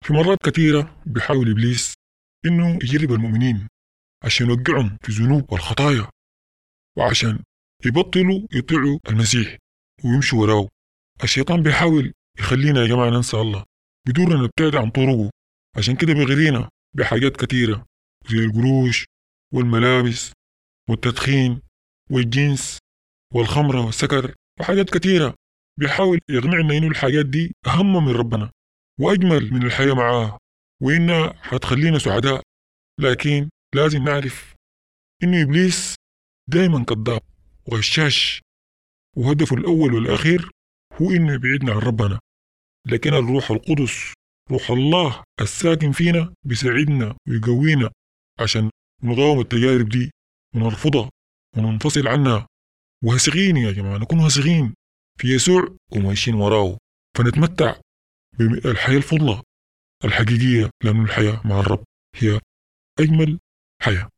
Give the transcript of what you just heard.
في مرات كثيرة بيحاول إبليس إنه يجرب المؤمنين عشان يوقعهم في الذنوب والخطايا وعشان يبطلوا يطيعوا المسيح ويمشوا وراه الشيطان بيحاول يخلينا يا جماعة ننسى الله بدورنا نبتعد عن طرقه عشان كده بيغرينا بحاجات كثيرة زي القروش والملابس والتدخين والجنس والخمرة والسكر وحاجات كثيرة بيحاول يقنعنا إنه الحاجات دي أهم من ربنا وأجمل من الحياة معاه وإنها حتخلينا سعداء لكن لازم نعرف إنه إبليس دايما كذاب وغشاش وهدفه الأول والأخير هو إنه يبعدنا عن ربنا لكن الروح القدس روح الله الساكن فينا بيساعدنا ويقوينا عشان نقاوم التجارب دي ونرفضها وننفصل عنها واثقين يا جماعة نكون واثقين في يسوع وماشيين وراه فنتمتع بالحياة الفضلة الحقيقية لأن الحياة مع الرب هي أجمل حياة